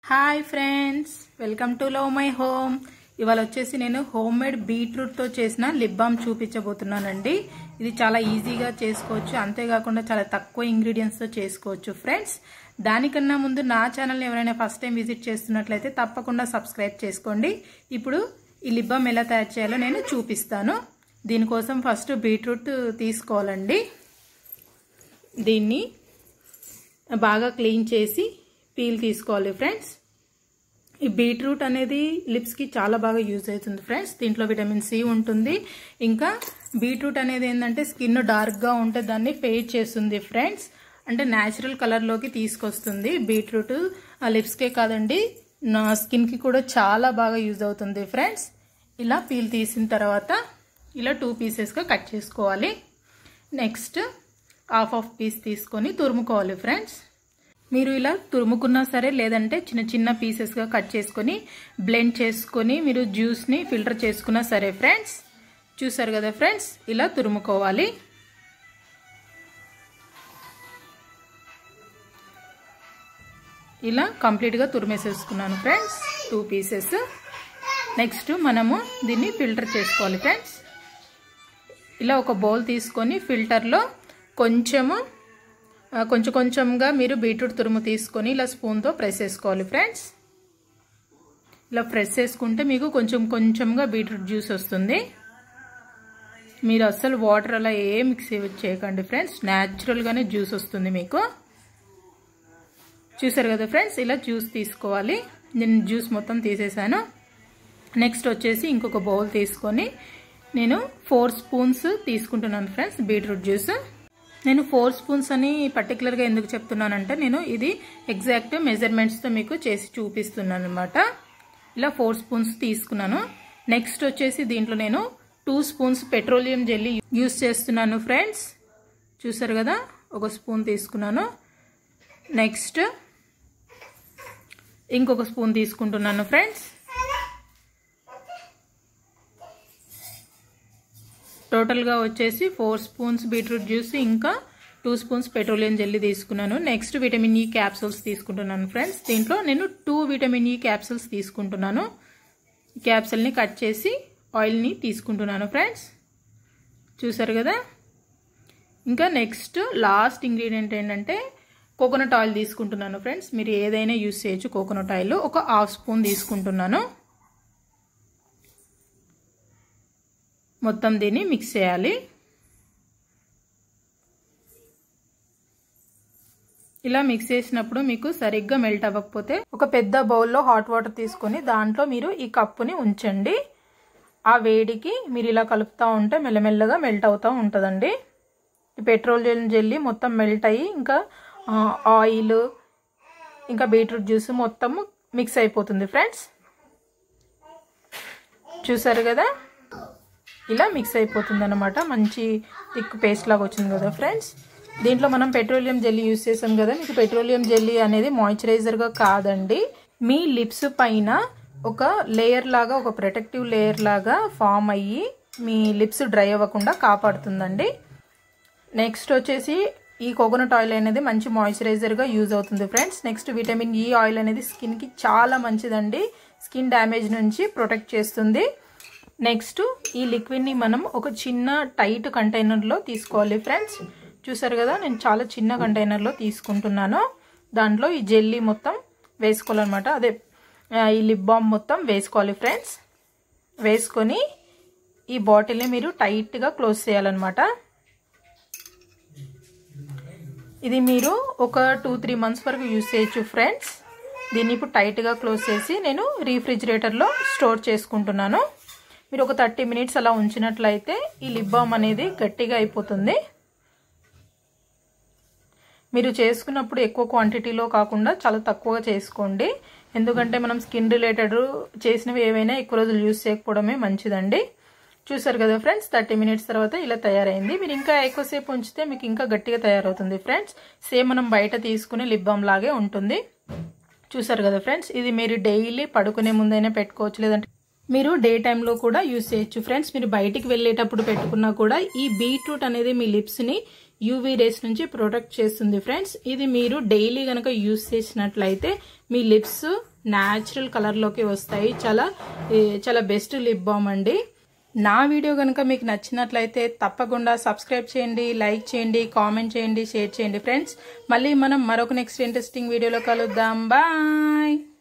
hi friends welcome to love my home ఇవాళ వచ్చేసి నేను హోమ్ మేడ్ బీట్రూట్తో చేసిన లిప్ బామ్ చూపించబోతున్నానండి ఇది చాలా ఈజీగా చేసుకోవచ్చు అంతేకాకుండా చాలా తక్కువ ఇంగ్రీడియంట్స్తో చేసుకోవచ్చు ఫ్రెండ్స్ దానికన్నా ముందు నా ఛానల్ని ఎవరైనా ఫస్ట్ టైం విజిట్ చేస్తున్నట్లయితే తప్పకుండా సబ్స్క్రైబ్ చేసుకోండి ఇప్పుడు ఈ లిప్ బామ్ ఎలా తయారు చేయాలో నేను చూపిస్తాను దీనికోసం ఫస్ట్ బీట్రూట్ తీసుకోవాలండి దీన్ని బాగా క్లీన్ చేసి పీల్ తీసుకోవాలి ఫ్రెండ్స్ ఈ బీట్రూట్ అనేది లిప్స్కి చాలా బాగా యూజ్ అవుతుంది ఫ్రెండ్స్ దీంట్లో విటమిన్ సి ఉంటుంది ఇంకా బీట్రూట్ అనేది ఏంటంటే స్కిన్ డార్క్గా ఉంటే దాన్ని ఫేడ్ చేస్తుంది ఫ్రెండ్స్ అంటే న్యాచురల్ కలర్లోకి తీసుకొస్తుంది బీట్రూట్ లిప్స్కే కాదండి నా స్కిన్కి కూడా చాలా బాగా యూజ్ అవుతుంది ఫ్రెండ్స్ ఇలా పీల్ తీసిన తర్వాత ఇలా టూ పీసెస్గా కట్ చేసుకోవాలి నెక్స్ట్ హాఫ్ ఆఫ్ పీస్ తీసుకొని తురుముకోవాలి ఫ్రెండ్స్ మీరు ఇలా తురుముకున్నా సరే లేదంటే చిన్న చిన్న పీసెస్గా కట్ చేసుకొని బ్లెండ్ చేసుకొని మీరు జ్యూస్ని ఫిల్టర్ చేసుకున్నా సరే ఫ్రెండ్స్ చూసారు కదా ఫ్రెండ్స్ ఇలా తురుముకోవాలి ఇలా కంప్లీట్గా తురిమేసేసుకున్నాను ఫ్రెండ్స్ టూ పీసెస్ నెక్స్ట్ మనము దీన్ని ఫిల్టర్ చేసుకోవాలి ఫ్రెండ్స్ ఇలా ఒక బౌల్ తీసుకొని ఫిల్టర్లో కొంచెము కొంచెం కొంచెంగా మీరు బీట్రూట్ తురుము తీసుకొని ఇలా స్పూన్తో ప్రెస్ చేసుకోవాలి ఫ్రెండ్స్ ఇలా ప్రెస్ చేసుకుంటే మీకు కొంచెం కొంచెంగా బీట్రూట్ జ్యూస్ వస్తుంది మీరు అస్సలు వాటర్ అలా ఏ మిక్స్ చేయకండి ఫ్రెండ్స్ న్యాచురల్గానే జ్యూస్ వస్తుంది మీకు చూసారు కదా ఫ్రెండ్స్ ఇలా జ్యూస్ తీసుకోవాలి నేను జ్యూస్ మొత్తం తీసేసాను నెక్స్ట్ వచ్చేసి ఇంకొక బౌల్ తీసుకొని నేను ఫోర్ స్పూన్స్ తీసుకుంటున్నాను ఫ్రెండ్స్ బీట్రూట్ జ్యూస్ నేను ఫోర్ స్పూన్స్ అని పర్టికులర్గా ఎందుకు చెప్తున్నానంటే నేను ఇది ఎగ్జాక్ట్ మెజర్మెంట్స్తో మీకు చేసి చూపిస్తున్నాను అనమాట ఇలా ఫోర్ స్పూన్స్ తీసుకున్నాను నెక్స్ట్ వచ్చేసి దీంట్లో నేను two spoons petroleum jelly use చేస్తున్నాను ఫ్రెండ్స్ చూసారు కదా ఒక స్పూన్ తీసుకున్నాను నెక్స్ట్ ఇంకొక స్పూన్ తీసుకుంటున్నాను ఫ్రెండ్స్ టోటల్గా వచ్చేసి ఫోర్ స్పూన్స్ బీట్రూట్ జ్యూస్ ఇంకా టూ స్పూన్స్ పెట్రోలియం జెల్లీ తీసుకున్నాను నెక్స్ట్ విటమిన్ ఈ క్యాప్సూల్స్ తీసుకుంటున్నాను ఫ్రెండ్స్ దీంట్లో నేను టూ విటమిన్ ఈ క్యాప్సూల్స్ తీసుకుంటున్నాను క్యాప్సూల్ని కట్ చేసి ఆయిల్ని తీసుకుంటున్నాను ఫ్రెండ్స్ చూసారు కదా ఇంకా నెక్స్ట్ లాస్ట్ ఇంగ్రీడియంట్ ఏంటంటే కోకోనట్ ఆయిల్ తీసుకుంటున్నాను ఫ్రెండ్స్ మీరు ఏదైనా యూస్ చేయొచ్చు కోకోనట్ ఆయిల్ ఒక హాఫ్ స్పూన్ తీసుకుంటున్నాను మొత్తం దీన్ని మిక్స్ చేయాలి ఇలా మిక్స్ చేసినప్పుడు మీకు సరిగ్గా మెల్ట్ అవ్వకపోతే ఒక పెద్ద బౌల్లో హాట్ వాటర్ తీసుకొని దాంట్లో మీరు ఈ కప్పుని ఉంచండి ఆ వేడికి మీరు ఇలా కలుపుతూ ఉంటే మెల్లమెల్లగా మెల్ట్ అవుతూ ఉంటుందండి ఈ పెట్రోలియం జెల్లీ మొత్తం మెల్ట్ అయ్యి ఇంకా ఆయిల్ ఇంకా బీట్రూట్ జ్యూస్ మొత్తం మిక్స్ అయిపోతుంది ఫ్రెండ్స్ చూసారు కదా ఇలా మిక్స్ అయిపోతుంది అనమాట మంచి థిక్ పేస్ట్ లాగా వచ్చింది కదా ఫ్రెండ్స్ దీంట్లో మనం పెట్రోలియం జెల్లీ యూస్ చేసాం కదా మీకు పెట్రోలియం జెల్లీ అనేది మాయిశ్చరైజర్గా కాదండి మీ లిప్స్ పైన ఒక లేయర్ లాగా ఒక ప్రొటెక్టివ్ లేయర్ లాగా ఫామ్ అయ్యి మీ లిప్స్ డ్రై అవ్వకుండా కాపాడుతుందండి నెక్స్ట్ వచ్చేసి ఈ కోకోనట్ ఆయిల్ అనేది మంచి మాయిశ్చరైజర్గా యూజ్ అవుతుంది friends next vitamin E oil అనేది స్కిన్కి చాలా మంచిదండి స్కిన్ డ్యామేజ్ నుంచి ప్రొటెక్ట్ చేస్తుంది నెక్స్ట్ ఈ లిక్విడ్ని మనం ఒక చిన్న టైట్ కంటైనర్లో తీసుకోవాలి ఫ్రెండ్స్ చూసారు కదా నేను చాలా చిన్న కంటైనర్లో తీసుకుంటున్నాను దాంట్లో ఈ జెల్లీ మొత్తం వేసుకోవాలన్నమాట అదే ఈ లిప్ బామ్ మొత్తం వేసుకోవాలి ఫ్రెండ్స్ వేసుకొని ఈ బాటిల్ని మీరు టైట్గా క్లోజ్ చేయాలన్నమాట ఇది మీరు ఒక టూ త్రీ మంత్స్ వరకు యూస్ చేయొచ్చు ఫ్రెండ్స్ దీన్ని ఇప్పుడు టైట్గా క్లోజ్ చేసి నేను రీఫ్రిజిరేటర్లో స్టోర్ చేసుకుంటున్నాను మీరు ఒక థర్టీ మినిట్స్ అలా ఉంచినట్లయితే ఈ లిప్ బామ్ అనేది గట్టిగా అయిపోతుంది మీరు చేసుకున్నప్పుడు ఎక్కువ క్వాంటిటీలో కాకుండా చాలా తక్కువగా చేసుకోండి ఎందుకంటే మనం స్కిన్ రిలేటెడ్ చేసినవి ఏవైనా ఎక్కువ రోజులు యూస్ చేయకపోవడమే మంచిదండి చూసారు కదా ఫ్రెండ్స్ థర్టీ మినిట్స్ తర్వాత ఇలా తయారైంది మీరు ఇంకా ఎక్కువసేపు ఉంచితే మీకు ఇంకా గట్టిగా తయారవుతుంది ఫ్రెండ్స్ సేమ్ మనం బయట తీసుకునే లిప్ బామ్ లాగే ఉంటుంది చూసారు కదా ఫ్రెండ్స్ ఇది మీరు డైలీ పడుకునే ముందైనా పెట్టుకోవచ్చు లేదంటే మీరు డే టైంలో కూడా యూస్ చేయొచ్చు ఫ్రెండ్స్ మీరు బయటికి వెళ్ళేటప్పుడు పెట్టుకున్నా కూడా ఈ బీట్రూట్ అనేది మీ లిప్స్ని యూవీ రేస్ నుంచి ప్రొటెక్ట్ చేస్తుంది ఫ్రెండ్స్ ఇది మీరు డైలీ కనుక యూస్ చేసినట్లయితే మీ లిప్స్ న్యాచురల్ కలర్లోకి వస్తాయి చాలా ఈ, చాలా బెస్ట్ లిప్ బామ్ అండి నా వీడియో కనుక మీకు నచ్చినట్లయితే తప్పకుండా సబ్స్క్రైబ్ చేయండి లైక్ చేయండి కామెంట్ చేయండి షేర్ చేయండి ఫ్రెండ్స్ మళ్ళీ మనం మరొక నెక్స్ట్ ఇంట్రెస్టింగ్ వీడియోలో కలుద్దాం బాయ్